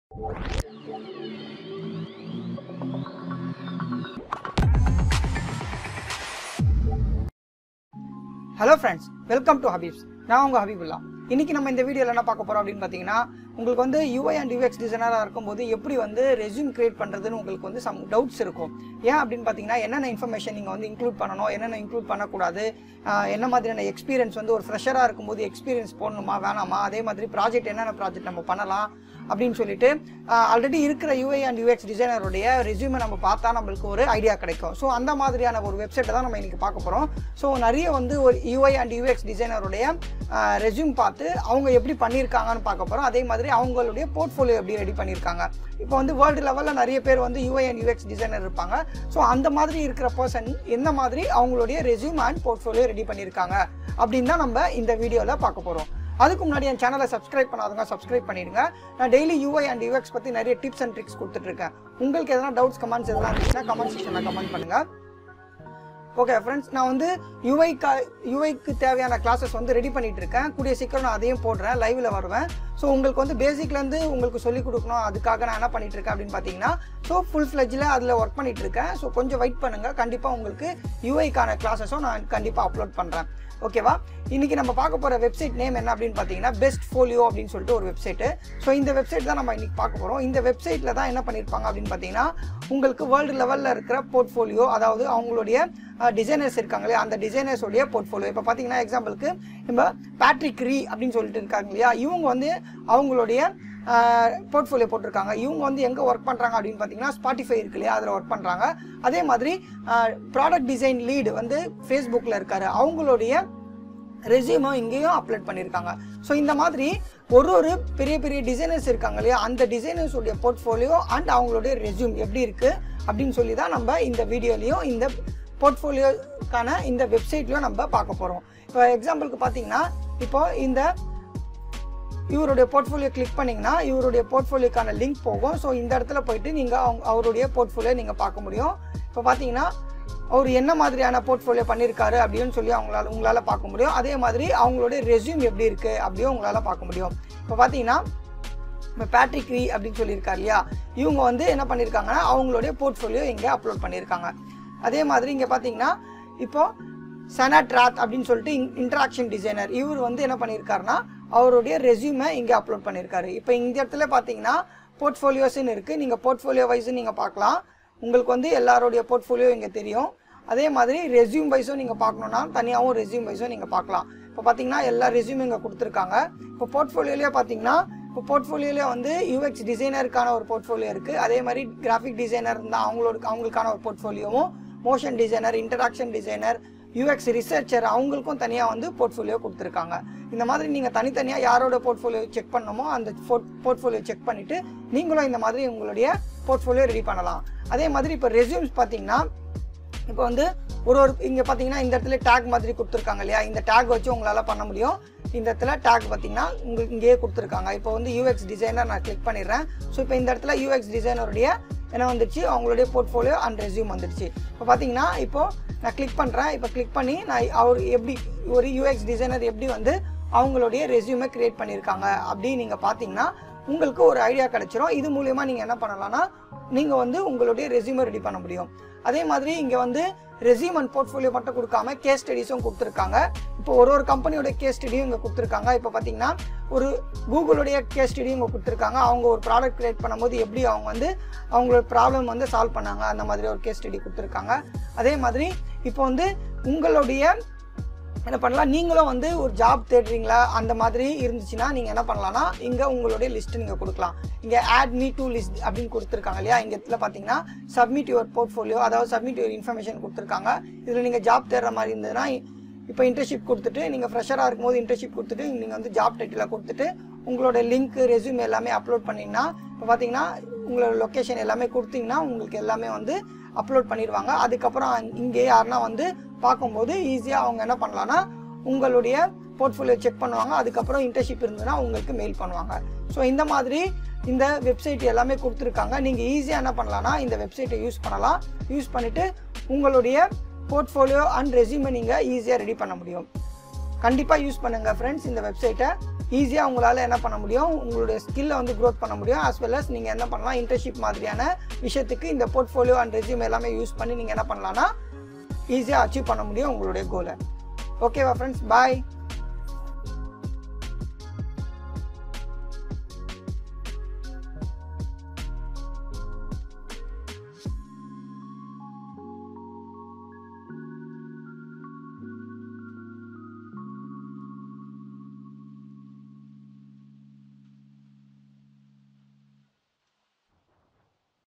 hello friends welcome to Habib's நான் உங்கள் ஹபீபுல்லா இன்னைக்கு நம்ம இந்த வீடியோவில் என்ன பார்க்க போகிறோம் அப்படின்னு பார்த்தீங்கன்னா உங்களுக்கு வந்து யூஐ அண்ட் யூஎக்ஸ் டிசைனராக இருக்கும்போது எப்படி வந்து ரெஸ்யூம் கிரியேட் பண்ணுறதுன்னு உங்களுக்கு வந்து சம் டவுட்ஸ் இருக்கும் ஏன் அப்படின்னு பார்த்தீங்கன்னா என்னென்ன இன்ஃபர்மேஷன் நீங்கள் வந்து இன்க்ளூட் பண்ணணும் என்னென்ன இன்க்ளூட் பண்ணக்கூடாது ஆஹ் என்ன மாதிரியான எக்ஸ்பீரியன்ஸ் வந்து ஒரு ஃப்ரெஷராக இருக்கும்போது எக்ஸ்பீரியன்ஸ் போடணுமா வேணாமா அதே மாதிரி ப்ராஜெக்ட் என்னென்ன ப்ராஜெக்ட் நம்ம பண்ணலாம் அப்படின்னு சொல்லிட்டு ஆல்ரெடி இருக்கிற யூஐ அண்ட் யூஎக்ஸ் டிசைனருடைய ரெஸ்யூமை நம்ம பார்த்தா நம்மளுக்கு ஒரு ஐடியா கிடைக்கும் ஸோ அந்த மாதிரியான ஒரு வெப்சைட்டை தான் நம்ம இன்னைக்கு பார்க்க போகிறோம் ஸோ நிறைய வந்து ஒரு யூஐ அண்ட் யூஎக்ஸ் டிசைனருடைய ரெஸ்யூம் பார்த்து அவங்க எப்படி பண்ணியிருக்காங்கன்னு பார்க்க போகிறோம் அதே மாதிரி அவங்களுடைய போர்ட்ஃபோலியோ எப்படி ரெடி பண்ணியிருக்காங்க இப்போ வந்து வேர்ல்டு லெவலில் நிறைய பேர் வந்து யூஐ அண்ட் யூஎக்ஸ் டிசைனர் இருப்பாங்க ஸோ அந்த மாதிரி இருக்கிற பர்சன் எந்த மாதிரி அவங்களுடைய ரெஸ்யூம் அண்ட் போர்ட்ஃபோலியோ ரெடி பண்ணியிருக்காங்க அப்படின்னு தான் நம்ம இந்த வீடியோவில் பார்க்க போகிறோம் அதுக்கு முன்னாடி என் சேனலை சப்ஸ்கிரைப் பண்ணாதவங்க சப்ஸ்கிரைப் பண்ணிடுங்க நான் டெய்லி யூஐ அண்ட் யூஎக்ஸ் பற்றி நிறைய டிப்ஸ் அண்ட் ட்ரிக்ஸ் கொடுத்துட்ருக்கேன் உங்களுக்கு எதனா டவுட்ஸ் கமெண்ட்ஸ் எதனா இருந்துச்சுன்னா கமெண்ட் செக்ஷனில் கமெண்ட் பண்ணுங்கள் ஓகே ஃப்ரெண்ட்ஸ் நான் வந்து யூஐக்கா யூஐக்கு தேவையான கிளாஸஸ் வந்து ரெடி பண்ணிட்டு இருக்கேன் கூடிய சீக்கிரம் நான் அதையும் போடுறேன் லைவில் வருவேன் ஸோ உங்களுக்கு வந்து பேசிக்லேருந்து உங்களுக்கு சொல்லிக் கொடுக்கணும் அதுக்காக நான் என்ன பண்ணிட்டு இருக்கேன் அப்படின்னு பார்த்தீங்கன்னா ஸோ ஃபுல் ஃப்ளெஜில் அதில் ஒர்க் பண்ணிட்டு இருக்கேன் ஸோ கொஞ்சம் வெயிட் பண்ணுங்கள் கண்டிப்பாக உங்களுக்கு யூஐக்கான கிளாஸஸும் நான் கண்டிப்பாக அப்லோட் பண்ணுறேன் ஓகேவா இன்னைக்கு நம்ம பார்க்க போகிற வெப்சைட் நேம் என்ன அப்படின்னு பார்த்தீங்கன்னா பெஸ்ட் ஃபோலியோ அப்படின்னு சொல்லிட்டு ஒரு வெப்சைட்டு ஸோ இந்த வெப்சைட் தான் நம்ம இன்னைக்கு பார்க்க போகிறோம் இந்த வெப்சைட்டில் தான் என்ன பண்ணியிருப்பாங்க அப்படின்னு பார்த்தீங்கன்னா உங்களுக்கு வேர்ல்டு லெவலில் இருக்கிற போர்ட்ஃபோலியோ அதாவது அவங்களுடைய டிசைனர்ஸ் இருக்காங்களே அந்த டிசைனர்ஸோடைய போர்ட்ஃபோலியோ இப்போ பார்த்தீங்கன்னா எக்ஸாம்பிளுக்கு நம்ம பேட்ரிக் ரீ அப்படின்னு சொல்லிட்டு இருக்காங்க இல்லையா இவங்க வந்து அவங்களுடைய போர்ட்ஃபோலியோ போட்டிருக்காங்க இவங்க வந்து எங்கே ஒர்க் பண்ணுறாங்க அப்படின்னு பார்த்தீங்கன்னா ஸ்பாட்டிஃபை இருக்கு இல்லையா அதில் ஒர்க் பண்ணுறாங்க அதே மாதிரி ப்ராடக்ட் டிசைன் லீடு வந்து ஃபேஸ்புக்கில் இருக்காரு அவங்களுடைய ரெசியூமும் இங்கேயும் அப்லோட் பண்ணியிருக்காங்க ஸோ இந்த மாதிரி ஒரு ஒரு பெரிய பெரிய டிசைனர்ஸ் இருக்காங்க இல்லையா அந்த டிசைனர்ஸுடைய போர்ட்ஃபோலியோ அண்ட் அவங்களுடைய ரெசியூம் எப்படி இருக்குது அப்படின்னு சொல்லி தான் நம்ம இந்த வீடியோலையும் இந்த போர்ட்ஃபோலியோக்கான இந்த வெப்சைட்லையும் நம்ம பார்க்க போகிறோம் இப்போ எக்ஸாம்பிளுக்கு பார்த்தீங்கன்னா இப்போ இந்த இவருடைய போர்ட்ஃபோலியோ கிளிக் பண்ணிங்கன்னா இவருடைய போர்ட்ஃபோலியோக்கான லிங்க் போகும் ஸோ இந்த இடத்துல போயிட்டு நீங்கள் அவங்க அவருடைய போர்ட்ஃபோலியோ நீங்கள் பார்க்க முடியும் இப்போ பார்த்தீங்கன்னா அவர் என்ன மாதிரியான போர்ட்ஃபோலியோ பண்ணியிருக்காரு அப்படின்னு சொல்லி அவங்களால உங்களால் பார்க்க முடியும் அதே மாதிரி அவங்களுடைய ரெஸ்யூம் எப்படி இருக்குது அப்படியும் உங்களால் பார்க்க முடியும் இப்போ பார்த்தீங்கன்னா இப்போ பேட்ரிக் ரீ அப்படின்னு சொல்லியிருக்காரு இல்லையா இவங்க வந்து என்ன பண்ணியிருக்காங்கன்னா அவங்களுடைய போர்ட்ஃபோலியோ இங்கே அப்லோட் பண்ணியிருக்காங்க அதே மாதிரி இங்கே பார்த்தீங்கன்னா இப்போ சனாட் ராத் அப்படின்னு சொல்லிட்டு இன்ட்ராக்ஷன் டிசைனர் இவர் வந்து என்ன பண்ணியிருக்காருன்னா அவருடைய ரெஸ்யூமை இங்கே அப்லோட் பண்ணியிருக்காரு இப்போ இந்த இடத்துல பார்த்தீங்கன்னா போர்ட்ஃபோலியோஸ்ன்னு இருக்குது நீங்கள் போர்ட்ஃபோலியோ வைஸும் நீங்கள் பார்க்கலாம் உங்களுக்கு வந்து எல்லாருடைய போர்ட்ஃபோலியோ இங்கே தெரியும் அதே மாதிரி ரெஸ்யூம் வைஸும் நீங்கள் பார்க்கணுன்னா தனியாகவும் ரெஸ்யூம் வைஸும் நீங்கள் பார்க்கலாம் இப்போ பார்த்தீங்கன்னா எல்லா ரெஸ்யூம் இங்கே கொடுத்துருக்காங்க இப்போ போர்ட்ஃபோலியோலேயே பார்த்தீங்கன்னா இப்போ போர்ட்ஃபோலியோலேயே வந்து யூஎக்ஸ் டிசைனருக்கான ஒரு போர்ட்ஃபோலியோ இருக்குது அதே மாதிரி கிராஃபிக் டிசைனர் இருந்தால் அவங்களோட அவங்களுக்கான ஒரு போர்ட்ஃபோலியோவும் motion designer interaction designer UX researcher அவங்களுக்கும் தனியாக வந்து போர்ட்ஃபோலியோ கொடுத்துருக்காங்க இந்த மாதிரி நீங்கள் தனித்தனியாக யாரோட போர்ட்ஃபோலியோ செக் பண்ணணுமோ அந்த போர்ட்ஃபோலியோ செக் பண்ணிவிட்டு நீங்களும் இந்த மாதிரி உங்களுடைய போர்ட்ஃபோலியோ ரெடி பண்ணலாம் அதே மாதிரி இப்போ ரெஸ்யூம்ஸ் பார்த்தீங்கன்னா இப்போ வந்து ஒரு ஒரு இங்கே பார்த்தீங்கன்னா இந்த இடத்துல டேக் மாதிரி கொடுத்துருக்காங்க இல்லையா இந்த டேக் வச்சு உங்களால் பண்ண முடியும் இந்த இடத்துல டேக் பார்த்தீங்கன்னா உங்களுக்கு இங்கேயே கொடுத்துருக்காங்க இப்போ வந்து யூஎக்ஸ் டிசைனர் நான் கிளிக் பண்ணிடுறேன் ஸோ இப்போ இந்த இடத்துல யூஎக்ஸ் டிசைனருடைய என்ன வந்துருச்சு அவங்களுடைய போர்ட்ஃபோலியோ அண்ட் ரெஸ்யூம் வந்துருச்சு இப்போ பார்த்தீங்கன்னா இப்போது நான் கிளிக் பண்ணுறேன் இப்போ கிளிக் பண்ணி நான் அவர் எப்படி ஒரு யூஎக்ஸ் டிசைனர் எப்படி வந்து அவங்களுடைய ரெஸ்யூமை க்ரியேட் பண்ணியிருக்காங்க அப்படி நீங்கள் பார்த்தீங்கன்னா உங்களுக்கு ஒரு ஐடியா கிடைச்சிரும் இது மூலயமா நீங்கள் என்ன பண்ணலாம்னா நீங்கள் வந்து உங்களுடைய ரெஸ்யூமை ரெடி பண்ண முடியும் அதே மாதிரி இங்கே வந்து ரெஸ்யூம் அண்ட் போர்ட்ஃபோலியோ மட்டும் கொடுக்காம கேஸ் ஸ்டடிஸும் கொடுத்துருக்காங்க இப்போ ஒரு ஒரு கம்பெனியோட கேஸ் ஸ்டடியும் இங்கே கொடுத்துருக்காங்க இப்போ பார்த்தீங்கன்னா ஒரு கூகுளுடைய கேஸ் ஸ்டடியும் இங்கே கொடுத்துருக்காங்க அவங்க ஒரு ப்ராடக்ட் கிரியேட் பண்ணும்போது எப்படி அவங்க வந்து அவங்களோட ப்ராப்ளம் வந்து சால்வ் பண்ணாங்க அந்த மாதிரி ஒரு கேஸ் ஸ்டடி கொடுத்துருக்காங்க அதே மாதிரி இப்போ வந்து உங்களுடைய என்ன பண்ணலாம் நீங்களும் வந்து ஒரு ஜாப் தேடுறீங்களா அந்த மாதிரி இருந்துச்சுன்னா நீங்கள் என்ன பண்ணலாம்னா இங்கே உங்களுடைய லிஸ்ட்டு நீங்கள் கொடுக்கலாம் இங்கே ஆட் மீ டூ லிஸ்ட் அப்படின்னு கொடுத்துருக்காங்க இல்லையா இங்கே இடத்துல பார்த்தீங்கன்னா சப்மிட் யுவர் போர்ட்ஃபோலியோ அதாவது சப்மிட் யுவர் இன்ஃபர்மேஷன் கொடுத்துருக்காங்க இதில் நீங்கள் ஜாப் தேடுற மாதிரி இருந்ததுன்னா இப்போ இன்டர்ன்ஷிப் கொடுத்துட்டு நீங்கள் ஃப்ரெஷராக இருக்கும்போது இன்டர்ன்ஷிப் கொடுத்துட்டு நீங்கள் வந்து ஜாப் டைட்டில் கொடுத்துட்டு உங்களோட லிங்க் ரெஸ்யூம் எல்லாமே அப்லோட் பண்ணிங்கன்னா இப்போ பார்த்தீங்கன்னா உங்களோட லொக்கேஷன் எல்லாமே கொடுத்தீங்கன்னா உங்களுக்கு எல்லாமே வந்து அப்லோட் பண்ணிடுவாங்க அதுக்கப்புறம் இங்கே யாருன்னா வந்து பார்க்கும்போது ஈஸியாக அவங்க என்ன பண்ணலான்னா உங்களுடைய போர்ட்ஃபோலியோ செக் பண்ணுவாங்க அதுக்கப்புறம் இன்டர்ன்ஷிப் இருந்ததுன்னா உங்களுக்கு மெயில் பண்ணுவாங்க ஸோ இந்த மாதிரி இந்த வெப்சைட் எல்லாமே கொடுத்துருக்காங்க நீங்கள் ஈஸியாக என்ன பண்ணலாம்னா இந்த வெப்சைட்டை யூஸ் பண்ணலாம் யூஸ் பண்ணிவிட்டு உங்களுடைய போர்ட்ஃபோலியோ அண்ட் ரெஸ்யூமை நீங்கள் ஈஸியாக ரெடி பண்ண முடியும் கண்டிப்பாக யூஸ் பண்ணுங்கள் ஃப்ரெண்ட்ஸ் இந்த வெப்சைட்டை ஈஸியாக உங்களால் என்ன பண்ண முடியும் உங்களுடைய ஸ்கில்லை வந்து க்ரோத் பண்ண முடியும் as well as நீங்கள் என்ன பண்ணலாம் இன்டர்ன்ஷிப் மாதிரியான விஷயத்துக்கு இந்த போர்ட்ஃபோலியோ அண்ட் ரெசியூம் எல்லாமே யூஸ் பண்ணி நீங்கள் என்ன பண்ணலாம்னா ஈஸியாக அச்சீவ் பண்ண முடியும் உங்களுடைய கோலை ஓகேவா ஃப்ரெண்ட்ஸ் பாய்